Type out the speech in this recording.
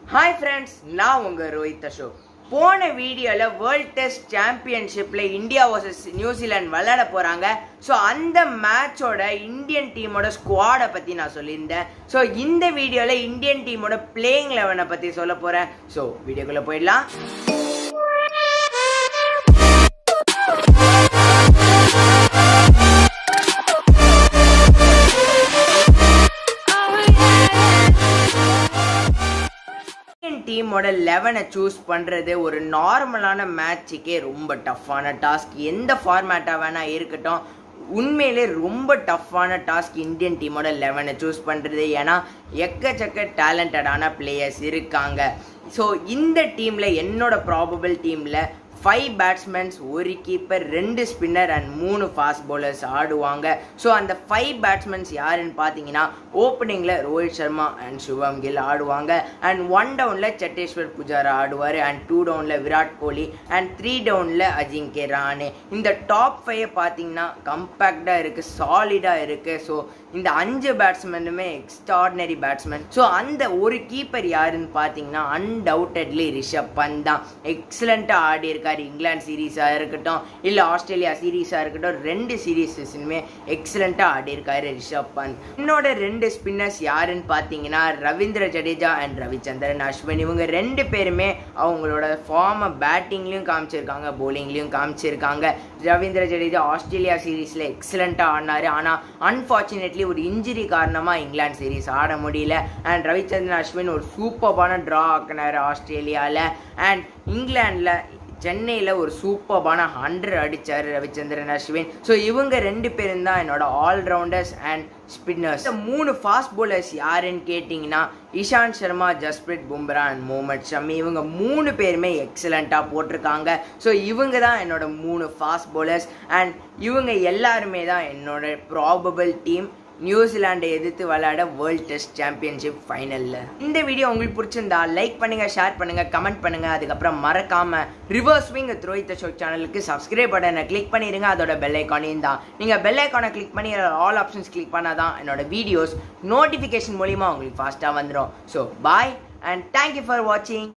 hi friends நான் உங்க ரோஹித் அசோக் போன வீடியோவில் வேர்ல்ட் டெஸ்ட் சாம்பியன்ஷிப்பில் இந்தியா வர்சஸ் நியூசிலாந்து விளையாட போகிறாங்க ஸோ அந்த மேட்சோட இந்தியன் டீமோட ஸ்குவாடை பற்றி நான் சொல்லியிருந்தேன் ஸோ இந்த வீடியோவில் இந்தியன் டீமோட பிளேயிங் லெவனை பற்றி சொல்ல போகிறேன் ஸோ வீடியோக்குள்ளே போயிடலாம் இந்தியன் டீமோட லெவனை சூஸ் பண்ணுறது ஒரு நார்மலான மேட்சுக்கே ரொம்ப டஃப்பான டாஸ்க் எந்த ஃபார்மேட்டாக வேணால் இருக்கட்டும் உண்மையிலே ரொம்ப டஃப்பான டாஸ்க் இந்தியன் டீமோட லெவனை சூஸ் பண்ணுறது ஏன்னா எக்கச்சக்க டேலண்டடான பிளேயர்ஸ் இருக்காங்க ஸோ இந்த டீமில் என்னோட ப்ராபபிள் டீமில் ஃபைவ் பேட்ஸ்மேன்ஸ் ஒரு கீப்பர் ரெண்டு ஸ்பின்னர் அண்ட் மூணு ஃபாஸ்ட் பவுலர்ஸ் ஆடுவாங்க ஸோ அந்த ஃபைவ் பேட்ஸ்மேன்ஸ் யாருன்னு பார்த்தீங்கன்னா ஓப்பனிங்கில் ரோஹித் சர்மா அண்ட் சுபம் கில் ஆடுவாங்க அண்ட் ஒன் டவுனில் சட்டேஸ்வர் புஜாரா ஆடுவார் அண்ட் டூ டவுனில் விராட் கோலி அண்ட் த்ரீ டவுனில் அஜிங்கே ரானே இந்த டாப் ஃபைவ் பார்த்தீங்கன்னா கம்பேக்டாக இருக்குது சாலிடாக இருக்குது ஸோ இந்த அஞ்சு பேட்ஸ்மேனுமே எக்ஸ்ட்ராடினரி பேட்ஸ்மேன் ஸோ அந்த ஒரு கீப்பர் யாருன்னு பார்த்தீங்கன்னா அன்டவுட்டட்லி ரிஷப் பந்த் தான் எக்ஸலண்ட்டாக ஆடி இருக்காரு இங்கிலாந்து சீரீஸாக இருக்கட்டும் இல்லை ஆஸ்திரேலியா சீரீஸாக இருக்கட்டும் ரெண்டு சீரீஸஸுமே எக்ஸலண்ட்டாக ஆடி இருக்காரு ரிஷப் பந்த் என்னோட ரெண்டு ஸ்பின்னர்ஸ் யாருன்னு பார்த்தீங்கன்னா ரவீந்திர ஜடேஜா அண்ட் ரவிச்சந்திரன் அஸ்வின் இவங்க ரெண்டு பேருமே அவங்களோட ஃபார்மை பேட்டிங்லேயும் காமிச்சிருக்காங்க போலிங்லேயும் காமிச்சிருக்காங்க ரவீந்திர ஜடேஜா ஆஸ்திரேலியா சீரீஸில் எக்ஸலண்ட்டாக ஆடினார் ஆனால் அன்ஃபார்ச்சுனேட்லி ஒரு இன்ஜுரி காரணமாக இங்கிலாந்து சீரீஸ் ஆட முடியல அண்ட் ரவிச்சந்திரன் அஸ்வின் ஒரு சூப்பர்பான ட்ரா ஆக்கினார் ஆஸ்திரேலியாவில் அண்ட் இங்கிலாண்டில் சென்னையில் ஒரு சூப்பர்பான ஹண்ட்ரட் அடித்தார் ரவிச்சந்திரன் அஸ்வின் ஸோ இவங்க ரெண்டு பேரும் தான் என்னோட ஆல்ரவுண்டர்ஸ் அண்ட் ஸ்பின்னர்ஸ் இந்த மூணு ஃபாஸ்ட் bowlers யாருன்னு கேட்டிங்கன்னா இஷாந்த் சர்மா ஜஸ்பிரித் பும்ரா அண்ட் முகமது ஷமி இவங்க மூணு பேருமே எக்ஸலண்ட்டாக போட்டிருக்காங்க ஸோ இவங்க தான் என்னோட மூணு ஃபாஸ்ட் bowlers அண்ட் இவங்க எல்லாருமே தான் என்னோட ப்ராபபிள் டீம் நியூசிலாண்டை எதிர்த்து விளையாட வேர்ல்ட் டெஸ்ட் சாம்பியன்ஷிப் ஃபைனலில் இந்த வீடியோ உங்களுக்கு பிடிச்சிருந்தா லைக் பண்ணுங்க ஷேர் பண்ணுங்க கமெண்ட் பண்ணுங்க அதுக்கப்புறம் மறக்காம ரிவர்ஸ் விங் த்ரோஹித் அசோக் சேனலுக்கு சப்ஸ்கிரைப் பட்டனை கிளிக் பண்ணிடுங்க அதோட பெல் ஐக்கானையும் தான் நீங்கள் பெல் ஐக்கானை கிளிக் பண்ணி ஆல் ஆப்ஷன்ஸ் கிளிக் பண்ணால் தான் என்னோட வீடியோஸ் நோட்டிஃபிகேஷன் மூலிமா உங்களுக்கு ஃபாஸ்ட்டாக வந்துடும் so bye and thank you for வாட்சிங்